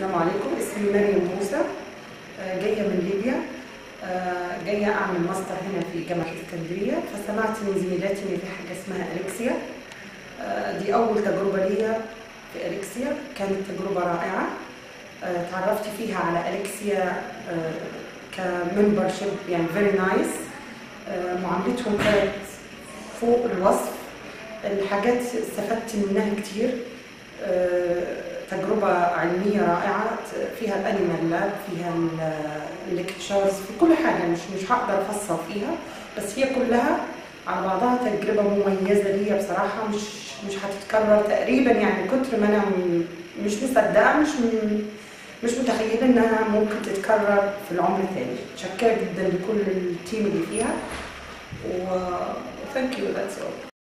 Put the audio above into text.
السلام عليكم اسمي مريم موسى آه، جايه من ليبيا آه، جايه اعمل ماستر هنا في جامعه اسكندريه فسمعت من زميلاتي ان في حاجه اسمها اريكسيا آه، دي اول تجربه ليا في اريكسيا كانت تجربه رائعه آه، تعرفت فيها على اريكسيا كممبرشيب يعني فيري نايس معاملتهم كانت فوق الوصف الحاجات استفدت منها كتير آه، تجربة علمية رائعة فيها الانيمال لاب فيها الليكتشرز في كل حاجة مش مش هقدر افصل فيها بس هي كلها على بعضها تجربة مميزة ليا بصراحة مش مش هتتكرر تقريبا يعني كتر ما انا م- مش مصدقة مش م- مش متخيلة انها ممكن تتكرر في العمر تاني متشكرة جدا لكل التيم اللي فيها و thank you that's all